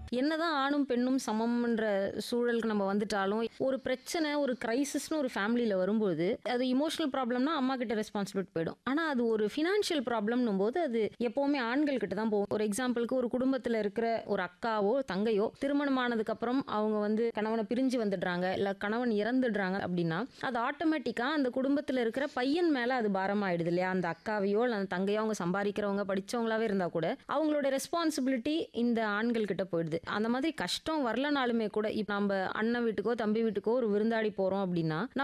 என்னதான் ஆணும் பெண்ணும் சமம்ன்ற சூழலுக்கு நம்ம வந்துட்டாலும் ஒரு பிரச்சனை ஒரு கிரைசிஸ்னு ஒரு ஃபேமிலியில் வரும்போது அது இமோஷனல் ப்ராப்ளம்னா அம்மா கிட்ட ரெஸ்பான்சிபிலிட்டி போயிடும் ஆனால் அது ஒரு ஃபினான்ஷியல் ப்ராப்ளம்னும் போது அது எப்போவுமே ஆண்கள் கிட்ட தான் போகும் ஒரு எக்ஸாம்பிளுக்கு ஒரு குடும்பத்தில் இருக்கிற ஒரு அக்காவோ தங்கையோ திருமணம் ஆனதுக்கு அப்புறம் அவங்க வந்து கணவனை பிரிஞ்சு வந்துடுறாங்க இல்லை கணவன் இறந்துடுறாங்க அப்படின்னா அது ஆட்டோமேட்டிக்காக அந்த குடும்பத்தில் இருக்கிற பையன் மேலே அது பாரமாயிடுது இல்லையா அந்த அக்காவையோ இல்லை அந்த தங்கையோ அவங்க சம்பாதிக்கிறவங்க படிச்சவங்களாவே இருந்தால் கூட அவங்களோட ரெஸ்பான்சிபிலிட்டி இந்த ஆண்கள் கிட்ட போயிடுது அந்த மாதிரி கஷ்டம் வரலனாலுமே கூட இப்போ நம்ம அண்ணன் வீட்டுக்கோ தம்பி வீட்டுக்கோ ஒரு விருந்தாடி போகிறோம் அப்படின்னா